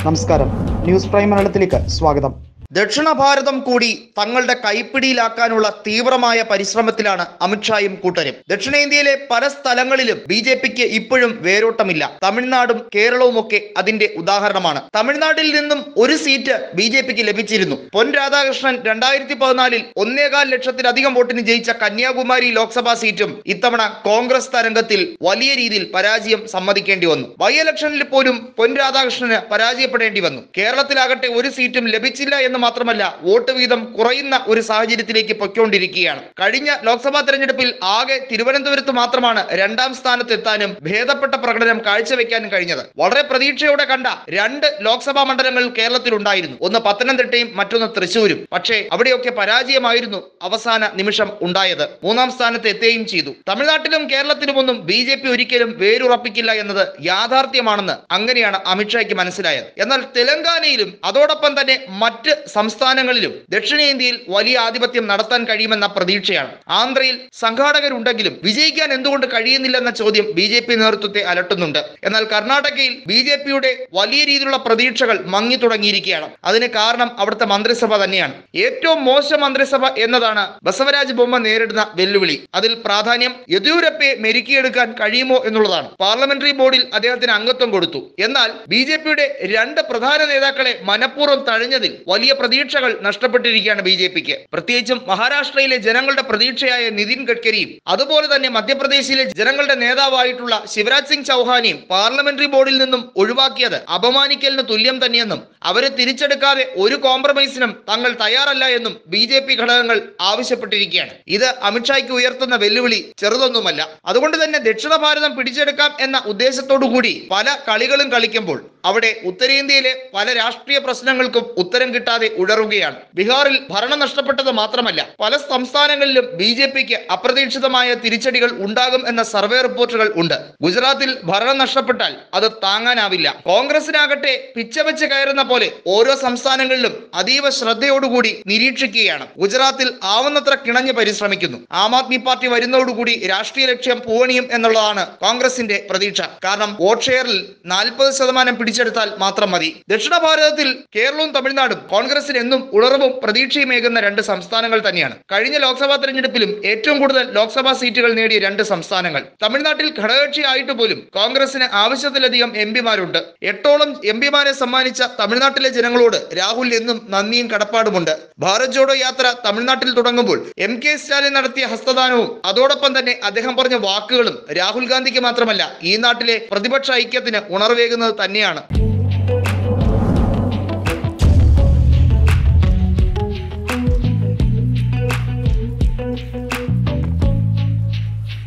നമസ്കാരം news prime മലയാളത്തിലേക്ക് സ്വാഗതം ദക്ഷിണ ഭാരതം കൂടി തങ്ങളുടെ കൈപ്പിടിയിലാക്കാനുള്ള തീവ്രമായ പരിശ്രമത്തിലാണ് അമിത്ഷായും കൂട്ടരും ദക്ഷിണേന്ത്യയിലെ പല സ്ഥലങ്ങളിലും ബി ജെ പിക്ക് ഇപ്പോഴും വേരോട്ടമില്ല തമിഴ്നാടും കേരളവും ഒക്കെ അതിന്റെ ഉദാഹരണമാണ് തമിഴ്നാട്ടിൽ നിന്നും ഒരു സീറ്റ് ബി ജെ പിക്ക് ലഭിച്ചിരുന്നു പൊൻ രാധാകൃഷ്ണൻ രണ്ടായിരത്തി പതിനാലിൽ ഒന്നേകാൽ ലക്ഷത്തിലധികം വോട്ടിന് ജയിച്ച കന്യാകുമാരി ലോക്സഭാ സീറ്റും ഇത്തവണ കോൺഗ്രസ് തരംഗത്തിൽ വലിയ രീതിയിൽ പരാജയം സമ്മതിക്കേണ്ടി വന്നു ബൈ ഇലക്ഷനിൽ പോലും പൊൻ രാധാകൃഷ്ണന് പരാജയപ്പെടേണ്ടി വന്നു കേരളത്തിലാകട്ടെ ഒരു സീറ്റും ലഭിച്ചില്ല എന്ന് മാത്രമല്ല വോട്ട് വീതം കുറയുന്ന ഒരു സാഹചര്യത്തിലേക്ക് പൊയ്ക്കൊണ്ടിരിക്കുകയാണ് കഴിഞ്ഞ ലോക്സഭാ തെരഞ്ഞെടുപ്പിൽ ആകെ തിരുവനന്തപുരത്ത് മാത്രമാണ് രണ്ടാം സ്ഥാനത്ത് എത്താനും ഭേദപ്പെട്ട പ്രകടനം കാഴ്ചവെക്കാനും കഴിഞ്ഞത് വളരെ പ്രതീക്ഷയോടെ കണ്ട രണ്ട് ലോക്സഭാ മണ്ഡലങ്ങൾ കേരളത്തിൽ ഉണ്ടായിരുന്നു ഒന്ന് പത്തനംതിട്ടയും മറ്റൊന്ന് തൃശൂരും പക്ഷേ അവിടെയൊക്കെ പരാജയമായിരുന്നു അവസാന നിമിഷം ഉണ്ടായത് മൂന്നാം സ്ഥാനത്ത് എത്തുകയും ചെയ്തു തമിഴ്നാട്ടിലും കേരളത്തിലുമൊന്നും ബി ജെ പി ഒരിക്കലും വേരുറപ്പിക്കില്ല എന്നത് യാഥാർത്ഥ്യമാണെന്ന് അങ്ങനെയാണ് അമിത്ഷായ്ക്ക് മനസ്സിലായത് എന്നാൽ തെലങ്കാനയിലും അതോടൊപ്പം തന്നെ മറ്റ് സംസ്ഥാനങ്ങളിലും ദക്ഷിണേന്ത്യയിൽ വലിയ ആധിപത്യം നടത്താൻ കഴിയുമെന്ന പ്രതീക്ഷയാണ് ആന്ധ്രയിൽ സംഘാടകരുണ്ടെങ്കിലും വിജയിക്കാൻ എന്തുകൊണ്ട് കഴിയുന്നില്ലെന്ന ചോദ്യം ബി ജെ പി നേതൃത്വത്തെ അലട്ടുന്നുണ്ട് എന്നാൽ കർണാടകയിൽ ബി ജെ പിയുടെ വലിയ രീതിയിലുള്ള പ്രതീക്ഷകൾ മങ്ങി തുടങ്ങിയിരിക്കുകയാണ് അതിന് കാരണം അവിടുത്തെ മന്ത്രിസഭ തന്നെയാണ് ഏറ്റവും മോശം മന്ത്രിസഭ എന്നതാണ് ബസവരാജ് ബൊമ്മ നേരിടുന്ന വെല്ലുവിളി അതിൽ പ്രാധാന്യം യെദ്യൂരപ്പയെ മെരുക്കിയെടുക്കാൻ കഴിയുമോ എന്നുള്ളതാണ് പാർലമെന്ററി ബോർഡിൽ അദ്ദേഹത്തിന് അംഗത്വം കൊടുത്തു എന്നാൽ ബി ജെ പിയുടെ രണ്ട് പ്രധാന നേതാക്കളെ മനഃപൂർവ്വം തഴഞ്ഞതിൽ വലിയ പ്രതീക്ഷകൾ നഷ്ടപ്പെട്ടിരിക്കുകയാണ് ബി ജെ പിക്ക് പ്രത്യേകിച്ചും മഹാരാഷ്ട്രയിലെ ജനങ്ങളുടെ പ്രതീക്ഷയായ നിതിൻ ഗഡ്കരിയും അതുപോലെ തന്നെ മധ്യപ്രദേശിലെ ജനങ്ങളുടെ നേതാവായിട്ടുള്ള ശിവരാജ് സിംഗ് ചൗഹാനെയും പാർലമെന്ററി ബോർഡിൽ നിന്നും ഒഴിവാക്കിയത് അപമാനിക്കലിന് തുല്യം തന്നെയെന്നും അവരെ തിരിച്ചെടുക്കാതെ ഒരു കോംപ്രമൈസിനും തങ്ങൾ തയ്യാറല്ല എന്നും ബി ജെ പി ഘടകങ്ങൾ ആവശ്യപ്പെട്ടിരിക്കുകയാണ് ഇത് അമിത്ഷായ്ക്ക് ഉയർത്തുന്ന വെല്ലുവിളി ചെറുതൊന്നുമല്ല അതുകൊണ്ട് തന്നെ ദക്ഷിണ ഭാരതം പിടിച്ചെടുക്കാം എന്ന ഉദ്ദേശത്തോടു കൂടി പല കളികളും കളിക്കുമ്പോൾ അവിടെ ഉത്തരേന്ത്യയിലെ പല രാഷ്ട്രീയ പ്രശ്നങ്ങൾക്കും ഉത്തരം കിട്ടാതെ ഉഴറുകയാണ് ബീഹാറിൽ ഭരണം നഷ്ടപ്പെട്ടത് മാത്രമല്ല പല സംസ്ഥാനങ്ങളിലും ബി ജെ പിക്ക് അപ്രതീക്ഷിതമായ തിരിച്ചടികൾ ഉണ്ടാകും എന്ന സർവേ റിപ്പോർട്ടുകൾ ഉണ്ട് ഗുജറാത്തിൽ ഭരണം നഷ്ടപ്പെട്ടാൽ അത് താങ്ങാനാവില്ല കോൺഗ്രസിനാകട്ടെ പിച്ചവെച്ച് കയറുന്ന പോലെ ഓരോ സംസ്ഥാനങ്ങളിലും അതീവ ശ്രദ്ധയോടുകൂടി നിരീക്ഷിക്കുകയാണ് ഗുജറാത്തിൽ ആവുന്നത്ര കിണഞ്ഞ് പരിശ്രമിക്കുന്നു ആം ആദ്മി പാർട്ടി വരുന്നതോടുകൂടി രാഷ്ട്രീയ ലക്ഷ്യം പൂവണിയും എന്നുള്ളതാണ് കോൺഗ്രസിന്റെ പ്രതീക്ഷ കാരണം വോട്ട് ഷെയറിൽ നാൽപ്പത് ശതമാനം പിടിച്ചെടുത്താൽ മാത്രം മതി ദക്ഷിണ ഭാരതത്തിൽ കേരളവും തമിഴ്നാടും കോൺഗ്രസിന് എന്നും ഉണർവും പ്രതീക്ഷയുമേകുന്ന രണ്ട് സംസ്ഥാനങ്ങൾ തന്നെയാണ് കഴിഞ്ഞ ലോക്സഭാ തെരഞ്ഞെടുപ്പിലും ഏറ്റവും കൂടുതൽ ലോക്സഭാ സീറ്റുകൾ നേടിയ രണ്ട് സംസ്ഥാനങ്ങൾ തമിഴ്നാട്ടിൽ ഘടകകക്ഷി ആയിട്ട് പോലും കോൺഗ്രസിന് ആവശ്യത്തിലധികം എം പിമാരുണ്ട് എട്ടോളം എം പിമാരെ സമ്മാനിച്ച തമിഴ്നാട്ടിലെ ജനങ്ങളോട് രാഹുൽ എന്നും നന്ദിയും കടപ്പാടുമുണ്ട് ഭാരത് ജോഡോ യാത്ര തമിഴ്നാട്ടിൽ തുടങ്ങുമ്പോൾ എം കെ സ്റ്റാലിൻ നടത്തിയ ഹസ്തദാനവും അതോടൊപ്പം തന്നെ അദ്ദേഹം പറഞ്ഞ വാക്കുകളും രാഹുൽ ഗാന്ധിക്ക് മാത്രമല്ല ഈ നാട്ടിലെ പ്രതിപക്ഷ ഐക്യത്തിന് ഉണർവേകുന്നത് തന്നെയാണ്